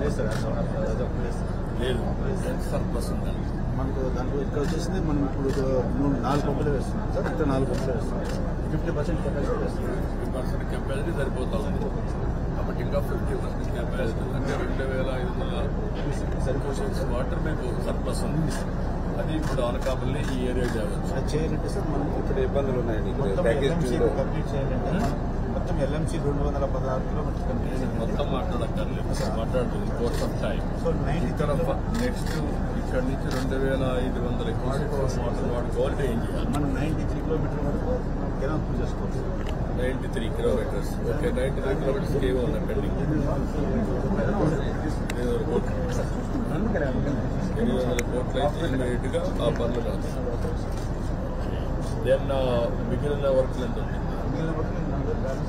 లేదు సార్ అదొక ప్లేస్ లేదు ఎంత సర్ప్లస్ ఉందండి మనకు దాంట్లో ఇక్కడ వచ్చేసింది మనం ఇప్పుడు ఒక మూడు నాలుగు పంపులు వేస్తున్నాం సార్ ఇక్కడ నాలుగు పంపులు వేస్తున్నాం ఫిఫ్టీ పర్సెంట్ కెపాసిటీ వేస్తున్నాం ఫిఫ్టీ పర్సెంట్ కెపాసిటీ సరిపోతా ఉంది కాబట్టి ఇంకా ఫిఫ్టీ పర్సెంట్ కెపాసిటీ అంటే రెండు వేల ఐదు వందల సరిపోషన్స్ వాటర్ మీకు సర్ప్లస్ ఉంది అది ఇప్పుడు అనకాపల్లి ఈ ఏరియా తేవచ్చు అది చేయాలంటే సార్ మనం ఇక్కడ ఇబ్బందులు ఉన్నాయండి ఇక్కడ మొత్తం ప్యాకేజ్ ఎల్ఎంసీ టూలో కంప్లీట్ చేయాలంటే మనం మొత్తం ఎల్ఎంసీ రెండు వందల పదహారు కిలోమీటర్స్ కంప్లీట్ చేయాలి మొత్తం మాట్లాడక్కర్లేదు మాట్లాడుతుంది course of time so ninety ఇక్కడ నెక్స్ట్ ఇక్కడ నుంచి రెండు వేల ఐదు వందల వాటర్ వాడుకోవాలంటే ఏం చేయాలి మనం నైన్టీ త్రీ కిలోమీటర్ వరకు కెనాల్ పూజ చేసుకోవచ్చు ninety three kilometres okay ninety three kilometres ఏమో ఉందండి ఎనిమిది వందల కోట్లు ఎనిమిది వందల కోట్లు అయితే ఇమీడియట్ గా ఆ పనులు కాదు దెన్ మిగిలిన వర్క్ ఎంత ఉంది మిగిలిన వరకు నేను బ్యాలెన్స్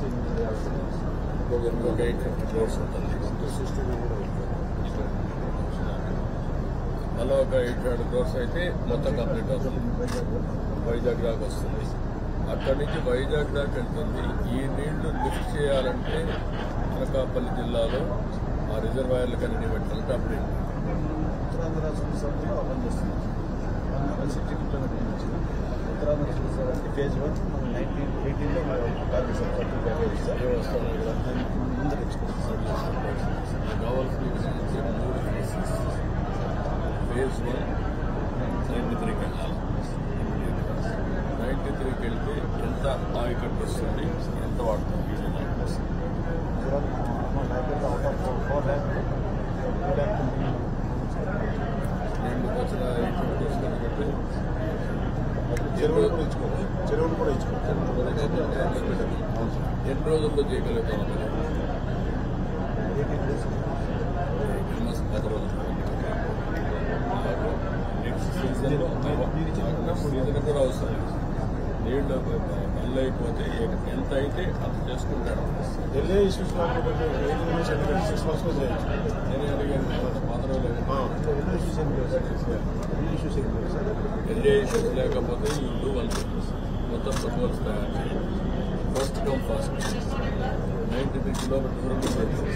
ఒక ఎయిట్ ఫిఫ్టీ క్రోర్స్ ఉంటుంది మళ్ళీ ఒక ఎయిట్ హండ్రెడ్ క్రోర్స్ అయితే మొత్తం కంప్లీట్ అవుతుంది వైజాగ్ దాకా వస్తుంది అక్కడి నుంచి వైజాగ్ దాకా వెళ్తుంది ఈ నీళ్లు లిఫ్ట్ చేయాలంటే అనకాపల్లి జిల్లాలో ఆ రిజర్వాయర్లు కన్నీ పెట్టాలంటే అప్పుడు ఉత్తరాంధ్ర రాష్ట్ర సభలో ఓపెన్ చేస్తున్నాం వన్ వన్ సిక్స్టీ కిలోమీటర్ వచ్చింది ఉత్తరాంధ్ర చూసారంటే ఫేజ్ వన్ మనం నైన్టీన్ ఎయిటీన్లో కాదు సార్ థర్టీ ప్యాకేజ్ సార్ ఏం వస్తుంది ఇక్కడ దాన్ని మనం ముందర తెచ్చుకోవచ్చు సార్ కావాల్సిన మూడు ఫేజెస్ ఫేజ్ వన్ నైంటీ త్రీకి వెళ్ళాలి నైంటీ త్రీకి వెళ్తే ఎంత ఆయకట్టు వస్తుంది ఎంత వాడుతుంది out of four lakh two lakh నేను వచ్చిన ఎయిట్ ఫిఫ్టీ కంటే చెరువులు కూడా ఇచ్చుకోవచ్చు చెరువులు కూడా ఇచ్చుకోవచ్చు ఎన్ని రోజుల్లో చేయగలుగుతాం ఎయిటీన్ డేస్ ఆల్మోస్ట్ పది రోజులు నెక్స్ట్ సీజన్లో సీజన్ కూడా అవసరం నీళ్ళు మళ్ళీ అయిపోతే ఎంత అయితే అంత చేసుకుంటాడు ఢిల్లీ ఇష్యూస్ కాకపోతే ఎయిటీన్ డేస్ అంటే సిక్స్ మంత్స్ కూడా చేయొచ్చు నేనే అడిగాను పది రోజులు ఎన్నో ఇష్యూస్ ఏం లేవు సార్ ఎన్ని ఇష్యూస్ ఏం లేవు సార్ ఎంజాయ్ ఇష్యూస్ లేకపోతే ఇల్లు వాళ్ళు మొత్తం ఫుట్బాల్స్ తయారు చేయాలి first come fast ninety three kilometres